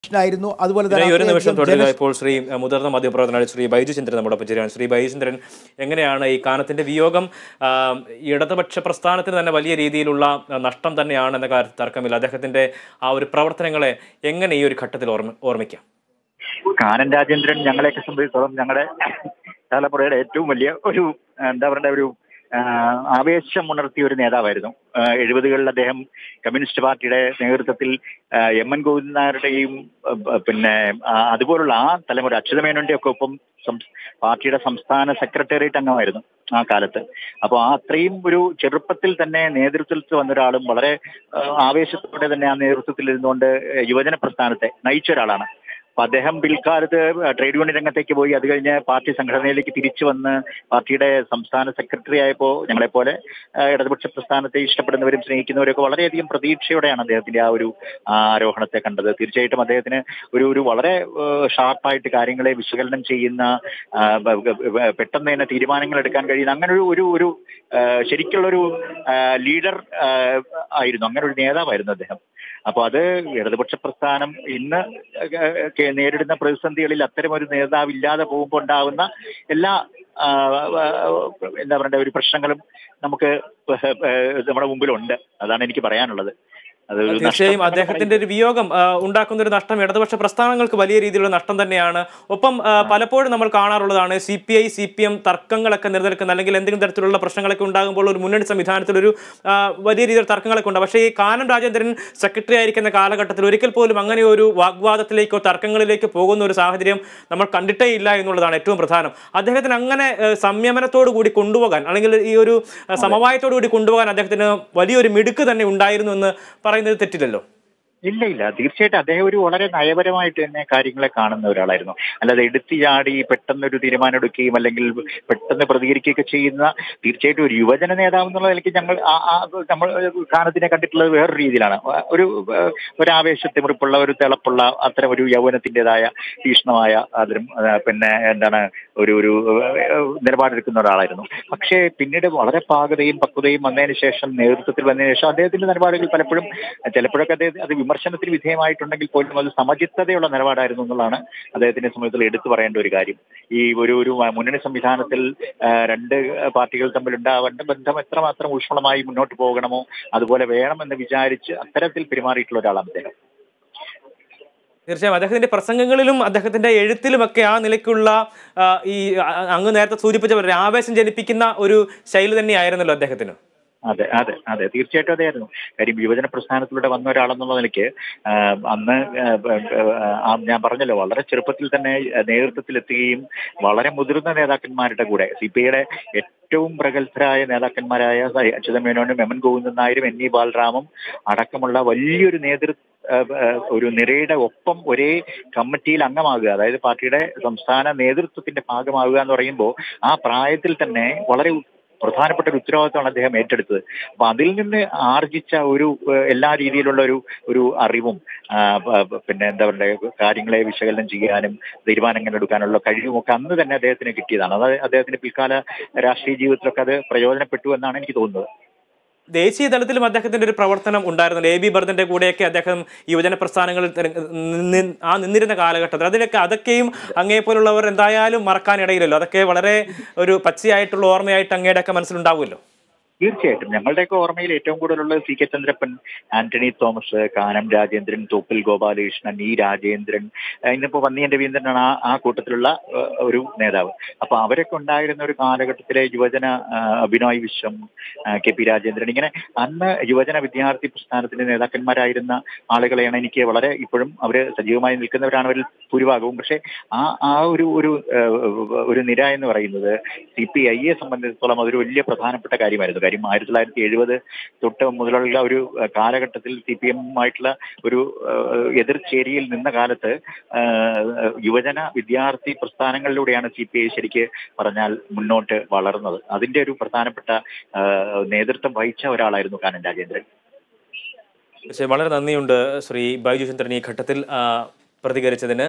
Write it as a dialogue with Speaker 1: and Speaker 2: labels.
Speaker 1: ആയിരുന്നു അതുപോലെ
Speaker 2: ഇതിനെ ഈ ഒരു നിമിഷം
Speaker 1: അത്രയധികം
Speaker 2: തുടരുക
Speaker 1: ജന-
Speaker 2: ഇപ്പോൾ ശ്രീ അഹ് മുതിർന്ന മാധ്യമപ്രവർത്തനായ ശ്രീ ബൈജു ചന്ദ്രൻ നമ്മോടൊപ്പം ചേരുകയാണ് ശ്രീ ബൈജു ചന്ദ്രൻ എങ്ങനെയാണ് ഈ കാനത്തിന്റെ വിയോഗം ആം, ഈ ഇടതുപക്ഷ പ്രസ്ഥാനത്തിന് തന്നെ വലിയ രീതിയിലുള്ള അഹ്, നഷ്ടം തന്നെയാണ് എന്ന കാര്യത്തിൽ തർക്കമില്ല അദ്ദേഹത്തിന്റെ ആ ഒരു പ്രവർത്തനങ്ങളെ എങ്ങനെ ഈ ഒരു ഘട്ടത്തിൽ ഓർമ്മ ഓർമ്മിക്കാം
Speaker 3: കാനൻ രാജേന്ദ്രൻ ഞങ്ങളെയൊക്കെ സംബന്ധിച്ചിടത്തോളം ഞങ്ങളുടെ തലമുറയുടെ ഏറ്റവും വലിയ ഒരു ആ, എന്താ പറയുക ഒരു ആ, ആവേശം ഉണർത്തിയ ഒരു നേതാവായിരുന്നു ആ, എഴുപതുകളിൽ അദ്ദേഹം കമ്മ്യൂണിസ്റ്റ് പാർട്ടിയുടെ നേതൃത്വത്തിൽ ആ, എം എൻ ഗോവിന്ദൻ നായരുടെയും ആ, ബ- പിന്നെ ആ, അതുപോലുള്ള ആ തലമുറ അച്യുതമേനോന്റെ ഒക്കെ ഒപ്പം സം- പാർട്ടിയുടെ സംസ്ഥാന സെക്രട്ടേറിയറ്റ് അംഗമായിരുന്നു ആ കാലത്ത് അപ്പോൾ ആ അത്രയും ഒരു ചെറുപ്പത്തിൽ തന്നെ നേതൃത്വത്തിൽ വന്ന ഒരാളും വളരെ ആ, ആവേശത്തോടെ തന്നെ ആ നേതൃത്വത്തിൽ ഇരുന്നുകൊണ്ട് യുവജന പ്രസ്ഥാനത്തെ നയിച്ച ഒരാളാണ് അപ്പൊ അദ്ദേഹം പിൽക്കാലത്ത് ട്രേഡ് യൂണിയൻ രംഗത്തേക്ക് പോയി അത് കഴിഞ്ഞ് പാർട്ടി സംഘടനയിലേക്ക് തിരിച്ചു വന്ന് പാർട്ടിയുടെ സംസ്ഥാന സെക്രട്ടറി ആയപ്പോൾ ഞങ്ങളെപ്പോലെ ആ, ഇടതുപക്ഷ പ്രസ്ഥാനത്തെ ഇഷ്ടപ്പെടുന്നവരും സ്നേഹിക്കുന്നവരൊക്കെ വളരെയധികം പ്രതീക്ഷയോടെയാണ് അദ്ദേഹത്തിന്റെ ആ ഒരു ആ, ആരോഹണത്തെ കണ്ടത് തീർച്ചയായിട്ടും അദ്ദേഹത്തിന് ഒരു ഒരു വളരെ ഷാർപ്പായിട്ട് കാര്യങ്ങളെ വിശകലനം ചെയ്യുന്ന ആ, ബ- ബ- ബ- പെട്ടെന്ന് തന്നെ തീരുമാനങ്ങൾ എടുക്കാൻ കഴിയുന്ന അങ്ങനെ ഒരു ഒരു ഒരു ആ, ശരിക്കുള്ളൊരു ലീഡർ ആയിരുന്നു അങ്ങനെ ഒരു നേതാവായിരുന്നു അദ്ദേഹം അപ്പൊ അത് ഇടതുപക്ഷ പ്രസ്ഥാനം ഇന്ന് ഒക്കെ നേരിടുന്ന പ്രതിസന്ധികളിൽ അത്തരം ഒരു നേതാവ് ഇല്ലാതെ പോകുമ്പോൾ ഉണ്ടാവുന്ന എല്ലാ ആ, ആ, എന്താ പറയണ്ട ഒരു പ്രശ്നങ്ങളും നമുക്ക് നമ്മുടെ മുമ്പിലുണ്ട് അതാണ് എനിക്ക് പറയാനുള്ളത് അത് ഒരു
Speaker 2: തീർച്ചയായും
Speaker 3: നഷ്ടം
Speaker 2: അദ്ദേഹത്തിന്റെ ഒരു വിയോഗം ആ, ഉണ്ടാക്കുന്ന ഒരു നഷ്ടം ഇടതുപക്ഷ പ്രസ്ഥാനങ്ങൾക്ക് വലിയ രീതിയിലുള്ള നഷ്ടം തന്നെയാണ് ഒപ്പം ആ, പലപ്പോഴും നമ്മൾ കാണാറുള്ളതാണ് C P I C P M തർക്കങ്ങളൊക്കെ നിലനിൽക്കുന്ന അല്ലെങ്കിൽ എന്തെങ്കിലും തരത്തിലുള്ള പ്രശ്നങ്ങളൊക്കെ ഉണ്ടാകുമ്പോൾ ഒരു മുന്നണി സംവിധാനത്തിൽ ഒരു ആ, വലിയ രീതിയിൽ തർക്കങ്ങളൊക്കെ ഉണ്ട് പക്ഷേ ഈ കാനം രാജേന്ദ്രൻ സെക്രട്ടറി ആയിരിക്കുന്ന കാലഘട്ടത്തിൽ ഒരിക്കൽ പോലും അങ്ങനെ ഒരു വാഗ്വാദത്തിലേക്കോ തർക്കങ്ങളിലേക്കോ പോകുന്ന ഒരു സാഹചര്യം നമ്മൾ കണ്ടിട്ടേ ഇല്ല എന്നുള്ളതാണ് ഏറ്റവും പ്രധാനം അദ്ദേഹത്തിന് അങ്ങനെ ആ, സംയമനത്തോടു കൂടി കൊണ്ടുപോകാൻ അല്ലെങ്കിൽ ഈ ഒരു ആ, സമവായത്തോടു കൂടി കൊണ്ടുപോകാൻ അദ്ദേഹത്തിന് വലിയൊരു മിടുക്ക് തന്നെ ഉണ്ടായിരുന്നു എന്ന് പറയുന്നത് തെറ്റില്ലല്ലോ
Speaker 3: ഇല്ല ഇല്ല തീർച്ചയായിട്ടും അദ്ദേഹം ഒരു വളരെ നയപരമായിട്ട് തന്നെ കാര്യങ്ങളെ കാണുന്ന ഒരാളായിരുന്നു അല്ലാതെ എടുത്തു ചാടി പെട്ടെന്നൊരു തീരുമാനം എടുക്കുകയും അല്ലെങ്കിൽ പെട്ടെന്ന് പ്രതികരിക്കുകയൊക്കെ ചെയ്യുന്ന തീർച്ചയായിട്ടും ഒരു യുവജന നേതാവ് എന്നുള്ള നിലയ്ക്ക് ഞങ്ങൾ ആ- ആ നമ്മൾ കാനത്തിനെ കണ്ടിട്ടുള്ളത് വേറൊരു രീതിയിലാണ് ഒരു ഒരു ആവേശത്തിമുറിപ്പുള്ള ഒരു തിളപ്പുള്ള അത്തരം ഒരു യൗവനത്തിൻ്റെതായ തീക്ഷ്ണമായ അതിലും ആ, പിന്നെ എന്താണ് ഒരു ഒരു ഏഹ്, നിലപാടെടുക്കുന്ന ഒരാളായിരുന്നു പക്ഷേ പിന്നീട് വളരെ പാകതയും പക്വതയും വന്നതിന് ശേഷം നേതൃത്വത്തിൽ വന്നതിന് ശേഷം അദ്ദേഹത്തിന്റെ നിലപാടുകൾ പലപ്പോഴും ചിലപ്പോഴൊക്കെ അദ്ദേഹം അത് വിമർശനത്തിന് വിധേയമായിട്ടുണ്ടെങ്കിൽ പോലും അത് സമചിത്തതയുള്ള നിലപാടായിരുന്നു എന്നുള്ളതാണ് അദ്ദേഹത്തിന്റെ സംബന്ധിച്ചുള്ള എടുത്തു പറയേണ്ട ഒരു കാര്യം ഈ ഒരു ഒരു മുന്നണി സംവിധാനത്തിൽ ആ, രണ്ട് പാർട്ടികൾ തമ്മിൽ ഉണ്ടാവേണ്ട ബന്ധം എത്രമാത്രം ഊഷ്മളമായി മുന്നോട്ട് പോകണമോ അതുപോലെ വേണമെന്ന് വിചാരിച്ച് അത്തരത്തിൽ പെരുമാറിയിട്ടുള്ള ഒരാളാണ് അദ്ദേഹം
Speaker 2: തീർച്ചയായും അദ്ദേഹത്തിന്റെ പ്രസംഗങ്ങളിലും അദ്ദേഹത്തിന്റെ എഴുത്തിലുമൊക്കെ ആ നിലയ്ക്കുള്ള ആ, ഈ ആ, അങ്ങ് നേരത്തെ സൂചിപ്പിച്ച പോലെ ഒരു ആവേശം ജനിപ്പിക്കുന്ന ഒരു ശൈലി തന്നെയായിരുന്നല്ലോ അദ്ദേഹത്തിന്
Speaker 3: അതെ അതെ അതെ തീർച്ചയായിട്ടും അതായിരുന്നു കാര്യം യുവജന പ്രസ്ഥാനത്തിലൂടെ വന്ന ഒരാളെന്നുള്ള നിലയ്ക്ക് ആ, അന്ന് ആ, ആ, ഞാൻ പറഞ്ഞല്ലോ വളരെ ചെറുപ്പത്തിൽ തന്നെ നേതൃത്വത്തിലെത്തുകയും വളരെ മുതിർന്ന നേതാക്കന്മാരുടെ കൂടെ സി പി ഐയുടെ ഏറ്റവും പ്രഗത്ഭരായ നേതാക്കന്മാരായ സ- അച്യുതൻ മേനോനും എം എൻ ഗോവിന്ദൻ നായരും എൻ ഇ ബാലറാമും അടക്കമുള്ള വലിയൊരു നേതൃ ആ, ആ, ഒരു നിരയുടെ ഒപ്പം ഒരേ കമ്മിറ്റിയിൽ അംഗമാകുക അതായത് പാർട്ടിയുടെ സംസ്ഥാന നേതൃത്വത്തിന്റെ ഭാഗമാകുക എന്ന് പറയുമ്പോൾ ആ പ്രായത്തിൽ തന്നെ വളരെ പ്രധാനപ്പെട്ട ഒരു ഉത്തരവാദിത്തമാണ് അദ്ദേഹം ഏറ്റെടുത്തത് അപ്പൊ അതിൽ നിന്ന് ആർജിച്ച ഒരു ഏഹ്, എല്ലാ രീതിയിലുള്ള ഒരു ഒരു അറിവും ആ, പ- പ- പിന്നെ എന്താ പറയുക കാര്യങ്ങളെ വിശകലനം ചെയ്യാനും തീരുമാനങ്ങൾ എടുക്കാനുള്ള കഴിവും ഒക്കെ അന്ന് തന്നെ അദ്ദേഹത്തിന് കിട്ടിയതാണ് അത് അദ്ദേഹത്തിന്റെ പിൽക്കാല രാഷ്ട്രീയ ജീവിതത്തിലൊക്കെ അത് പ്രയോജനപ്പെട്ടു എന്നാണ് എനിക്ക് തോന്നുന്നത്
Speaker 2: ദേശീയ തലത്തിലും അദ്ദേഹത്തിന്റെ ഒരു പ്രവർത്തനം ഉണ്ടായിരുന്നു എ ബി ബർദന്റെ കൂടെയൊക്കെ അദ്ദേഹം യുവജന പ്രസ്ഥാനങ്ങളിൽ തിര- നി- ആ നിന്നിരുന്ന കാലഘട്ടത്തിൽ അതിലൊക്കെ അതൊക്കെയും അങ്ങേപോലുള്ളവർ എന്തായാലും മറക്കാനിടയില്ലല്ലോ അതൊക്കെ വളരെ ഒരു പച്ചയായിട്ടുള്ള ഓർമ്മയായിട്ട് അങ്ങയുടെയൊക്കെ മനസ്സിലുണ്ടാവുമല്ലോ
Speaker 3: തീർച്ചയായിട്ടും ഞങ്ങളുടെയൊക്കെ ഓർമ്മയിൽ ഏറ്റവും കൂടുതലുള്ളത് C K Chandrappan Antony Thomas Kanam Rajendran Thoppil Gopalakrishnan E Rajendran ഏഹ് ഇന്നിപ്പോ വന്നിയൻ രവീന്ദ്രനാണ് ആ ആ കൂട്ടത്തിലുള്ള ഏഹ്, ഒരു നേതാവ് അപ്പൊ അവരൊക്കെ ഉണ്ടായിരുന്ന ഒരു കാലഘട്ടത്തിലെ യുവജന ഏഹ്, അഭിനോയ് വിശ്വം ഏഹ്, കെ പി രാജേന്ദ്രൻ ഇങ്ങനെ അന്ന് യുവജന വിദ്യാർത്ഥി പ്രസ്ഥാനത്തിന്റെ നേതാക്കന്മാരായിരുന്ന ആളുകളെയാണ് എനിക്ക് വളരെ ഇപ്പോഴും അവര് സജീവമായി നിൽക്കുന്നവരാണ് അവരിൽ ഭൂരിഭാഗവും പക്ഷെ ആ ആ ഒരു ഒരു ഏഹ്, ഒരു നിര എന്ന് പറയുന്നത് സി പി ഐയെ സംബന്ധിച്ചിടത്തോളം അതൊരു വലിയ പ്രധാനപ്പെട്ട കാര്യമായിരുന്നു കാര്യം ആയിരത്തി തൊള്ളായിരത്തി എഴുപത് തൊട്ട് മുതലുള്ള ഒരു ഏഹ്, കാലഘട്ടത്തിൽ സി പി എമ്മുമായിട്ടുള്ള ഒരു ഏഹ്, എതിർചേരിയിൽ നിന്ന കാലത്ത് ഏഹ്, യുവജന വിദ്യാർത്ഥി പ്രസ്ഥാനങ്ങളിലൂടെയാണ് സി പി ഐ ശരിക്ക് പറഞ്ഞാൽ മുന്നോട്ട് വളർന്നത് അതിന്റെ ഒരു പ്രധാനപ്പെട്ട ഏഹ്, നേതൃത്വം വഹിച്ച ഒരാളായിരുന്നു കാനൻ രാജേന്ദ്രൻ
Speaker 2: പക്ഷേ വളരെ നന്ദിയുണ്ട് ശ്രീ ബൈജു ചന്ദ്രൻ ഈ ഘട്ടത്തിൽ ആ, പ്രതികരിച്ചതിന്